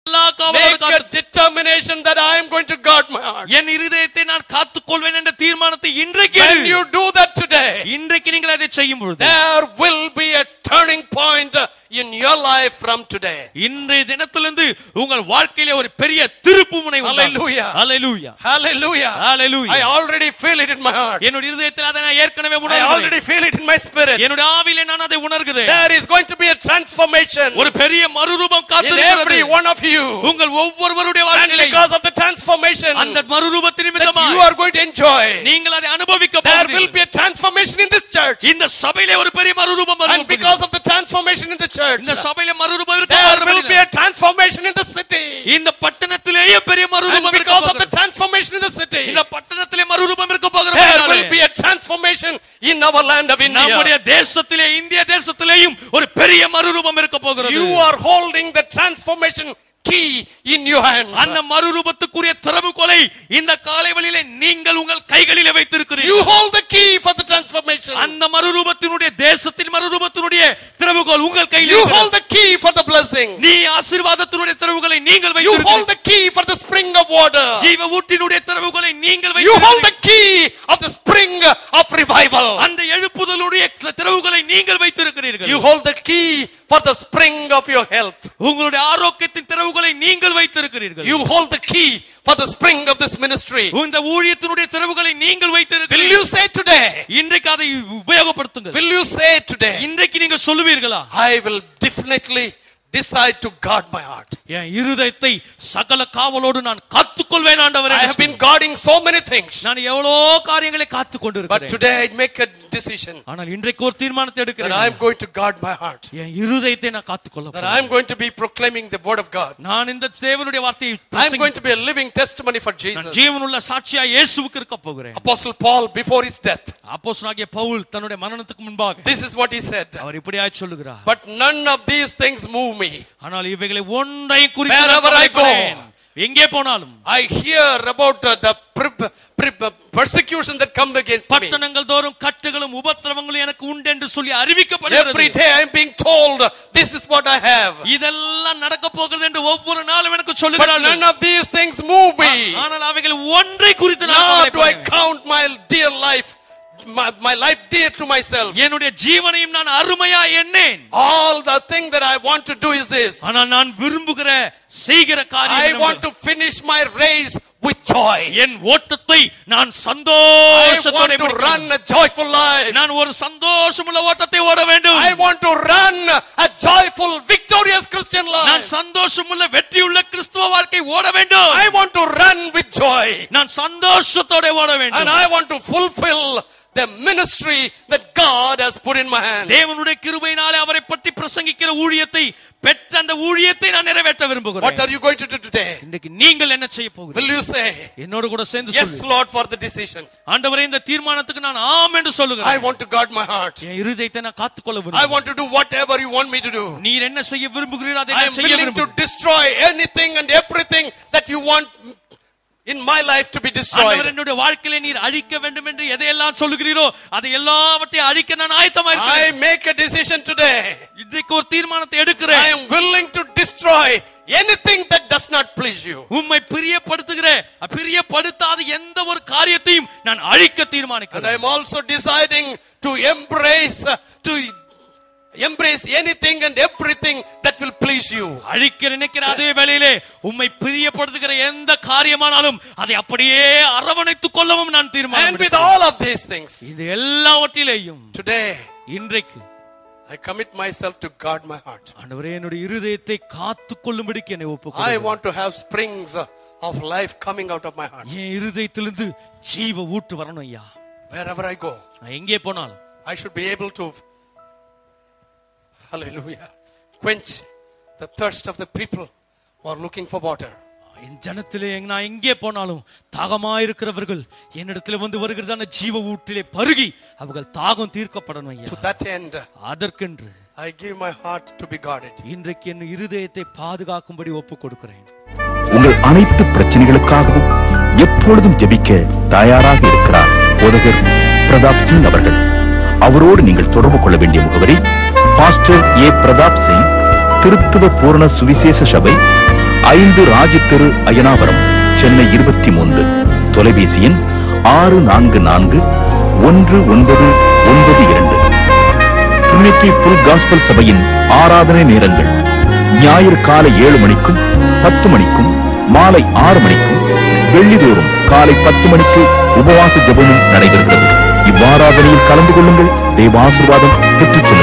எல்லா காவலோடு Make a காத்து determination that I am going to guard my heart. என் இருதயத்தை நான் காத்துக் கொள்வேன் என்ற தீர்மானத்தை இன்றைக்கு When எடு. you do that today, இன்றைக்கு நீங்கள் அதை செய்யும் பொழுது there will be a turning point in your life from today. இன்றைய தினத்திலிருந்து உங்கள் வாழ்க்கையிலே ஒரு பெரிய திருப்பு முனை Hallelujah. அலையூயா Hallelujah. Hallelujah. I already feel it in my heart. என்னுடைய இருதயத்தில் அதை நான் ஏற்கனவே I உணர்கிறேன் already feel it in my spirit. என்னுடைய ஆவியிலே நான் அதை உணர்கிறேன் There is going to be a transformation ஒரு பெரிய மறுரூபம் in காத்திருக்கிறது every one of you. உங்கள் ஒவ்வொருவருடைய And வாழ்க்கையிலே because of the transformation அந்த மறுரூபத்தின் that நிமித்தமாக you are going to enjoy, நீங்கள் அதை அனுபவிக்க there will போகிறீர்கள் be a transformation in this church. இந்த சபையிலே ஒரு பெரிய மறுரூபம் And வரும் because of the transformation in the church, இந்த சபையிலே மறுரூபம் இருக்க there will be போகிறது a transformation in the city. இந்த பட்டணத்திலேயே பெரிய And மறுரூபம் இருக்க because of the போகிறது transformation in the city, இந்த பட்டணத்திலே மறுரூபம் இருக்க there will be போகிறது a transformation in our land of நம்முடைய India. தேசத்திலே இந்திய தேசத்திலேயும் ஒரு பெரிய மறுரூபம் இருக்க போகிறது You are holding the transformation key in your hands. அந்த மறுரூபத்துக்குரிய திறவுகோலை இந்த காலை வழியிலே நீங்கள் உங்கள் கைகளிலே You வைத்திருக்கிறீர்கள் hold the key for the transformation. அந்த மறுரூபத்தினுடைய தேசத்தின் மறுரூபத்தினுடைய திறவுகோல் உங்கள் கையில் You இருக்கிறது. hold the key for the blessing. நீ ஆசீர்வாதத்தினுடைய திறவுகளை நீங்கள் You hold வைத்திருக்கிறீர்கள் the key for the spring of water. ஜீவ ஊட்டினுடைய திறவுகளை நீங்கள் You hold வைத்திருக்கிறீர்கள் the key of the spring of revival. அந்த எழுப்புதலுடைய திறவுகளை நீங்கள் வைத்திருக்கிறீர்கள் You hold the key for the spring of your health. உங்களுடைய ஆரோக்கியத்தின் திறவுகளை நீங்கள் வைத்திருக்கிறீர்கள் You hold the key for the spring of this ministry. இந்த ஊழியத்தினுடைய திறவுகளை நீங்கள் Will வைத்திருக்கிறீர்கள் you say today? இன்றைக்கு அதை உபயோகப்படுத்துங்கள் Will you say today? இன்றைக்கு நீங்கள் சொல்லுவீர்களா I will definitely decide to guard my heart. என் இருதயத்தை சகல காவலோடு நான் காத்துக்கொள்வேன் ஆண்டவரே I have been guarding so many things. நான் எவ்வளோ காரியங்களை காத்து But கொண்டிருக்கிறேன் today I make a decision ஆனால் இன்றைக்கு ஒரு தீர்மானத்தை that I am எடுக்கிறேன் going to guard my heart. என் இருதயத்தை நான் காத்துக்கொள்ள That போறேன். I am going to be proclaiming the word of God. நான் இந்த தேவனுடைய வார்த்தையை I am பிரசங்கி- going to be a living testimony for நான் Jesus. ஜீவனுள்ள சாட்சியா இயேசுவுக்கு இருக்க போகிறேன் Apostle Paul, before his death, அப்போஸ்தலனாகிய பவுல் தன்னுடைய மரணத்துக்கு முன்பாக this is what he said. அவர் இப்படியாய் சொல்லுகிறார் But none of these things move me. ஆனால் இவைகளை ஒன்றையும் குறித்து நான் Wherever I go. கவலைப்படேன். எங்கே போனாலும் I hear about uh, the pre- pre- persecution that comes against me. பட்டணங்கள் தோறும் கட்டுகளும் உபத்திரவங்களும் எனக்கு உண்டு என்று சொல்லி Every அறிவிக்கப்படுகிறது day I am being told, this is what I have. இதெல்லாம் நடக்க போகிறது என்று ஒவ்வொரு நாளும் எனக்கு But சொல்லுகிறார்கள் none of these things move me. ஆனால் அவைகள் ஒன்றை குறித்து நான் Now do I கவலைப்படுகிறேன். count my dear life, my, my life dear to myself. என்னுடைய ஜீவனையும் நான் அருமையா எண்ணேன் All the thing that I want to do is this. ஆனால் நான் விரும்புகிற செய்கிற I காரியம் want to finish my race with joy. என் ஓட்டத்தை நான் I சந்தோஷத்தோட want to முடிக்கணும். run a joyful life. நான் ஒரு சந்தோஷமுள்ள ஓட்டத்தை ஓட வேண்டும் I want to run a joyful, victorious Christian நான் life. சந்தோஷமுள்ள வெற்றியுள்ள கிறிஸ்துவ வாழ்க்கை ஓட வேண்டும் I want to run with joy. நான் சந்தோஷத்தோட ஓட And வேண்டும் I want to fulfill the ministry that God has put in my hand. தேவனுடைய கிருபையினாலே அவரை பற்றி பிரசங்கிக்கிற ஊழியத்தை பெற்ற அந்த ஊழியத்தை நான் நிறைவேற்ற What விரும்புகிறேன் are you going to do today? இன்றைக்கு நீங்கள் என்ன செய்ய போகிறீர்கள் Will you say, என்னோடு கூட சேர்ந்து Yes, சொல்லு Lord, for the decision? ஆண்டவரே இந்த தீர்மானத்துக்கு நான் ஆம் என்று I சொல்லுகிறேன் want to guard my heart. என் இருதயத்தை நான் காத்துக்கொள்ள I விரும்புகிறேன் want to do whatever you want me to do. நீர் என்ன செய்ய விரும்புகிறீரோ அதை I am நான் செய்ய willing to விரும்புகிறேன் destroy anything and everything that you want in my life to be ஆண்டவர் destroyed. என்னுடைய வாழ்க்கையில நீர் அழிக்க வேண்டும் என்று எதையெல்லாம் சொல்லுகிறீரோ அதை எல்லாவற்றையும் அழிக்க நான் ஆயத்தமா I இருக்கிறேன் make a decision today. இன்றைக்கு ஒரு தீர்மானத்தை I எடுக்கிறேன் am willing to destroy anything that does not please you. உம்மை பிரியப்படுத்துகிற பிரியப்படுத்தாத எந்த ஒரு காரியத்தையும் நான் அழிக்க And I தீர்மானிக்கிறேன் am also deciding to embrace, uh, to embrace anything and everything that will please you. அழிக்க நினைக்கிற அதே வேளையிலே உம்மை பிரியப்படுத்துகிற எந்த காரியமானாலும் அதை அப்படியே அரவணைத்துக் கொள்ளவும் நான் And தீர்மானம் with எடுக்கிறேன். all of these things, இது எல்லாவற்றிலேயும் today இன்றைக்கு I commit myself to guard my heart. ஆண்டவரே என்னுடைய இருதயத்தை காத்துக் கொள்ளும்படிக்கு என்னை I ஒப்புக்கொள்கிறேன் want to have springs uh, of life coming out of my heart. என் இருதயத்திலிருந்து ஜீவ ஊட்டு வரணும் ஐயா Wherever I go, நான் எங்கே போனாலும் I should be able to, hallelujah, quench the thirst of the people who are looking for water. என் ஜனத்திலே எங்க- நான் எங்கே போனாலும் தாகமாயிருக்கிறவர்கள் என்னிடத்துல வந்து வருகிறதான ஜீவ ஊட்டிலே பருகி அவர்கள் தாகம் தீர்க்கப்படணும் ஐயா To that end, அதற்கென்று I give my heart to be guarded. இன்றைக்கு என் இருதயத்தை பாதுகாக்கும்படி ஒப்புக் கொடுக்கிறேன் உங்கள் அனைத்து பிரச்சனைகளுக்காகவும் எப்பொழுதும் ஜெபிக்க தயாராக இருக்கிறார் போதகர் பிரதாப் சிங் அவர்கள் அவரோடு நீங்கள் தொடர்பு கொள்ள வேண்டிய முகவரி பாஸ்டர் ஏ பிரதாப் சிங் திருத்துவ பூரண சுவிசேஷ சபை ஐந்து ராஜு தெரு அயனாவரம் சென்னை இருபத்தி மூன்று தொலைபேசி எண் ஆறு நான்கு நான்கு ஒன்று ஒன்பது ஒன்பது இரண்டு ட்ரினிட்டி ஃபுல் காஸ்பல் சபையின் ஆராதனை நேரங்கள் ஞாயிறு காலை ஏழு மணிக்கும் பத்து மணிக்கும் மாலை ஆறு மணிக்கும் வெள்ளிதோறும் காலை பத்து மணிக்கு உபவாச ஜெபமும் நடைபெறுகிறது இவ்வாராதனையில் கலந்து கொள்ளுங்கள் தெய்வாசிர்வாதம் பெற்றுச் செல்லுங்கள்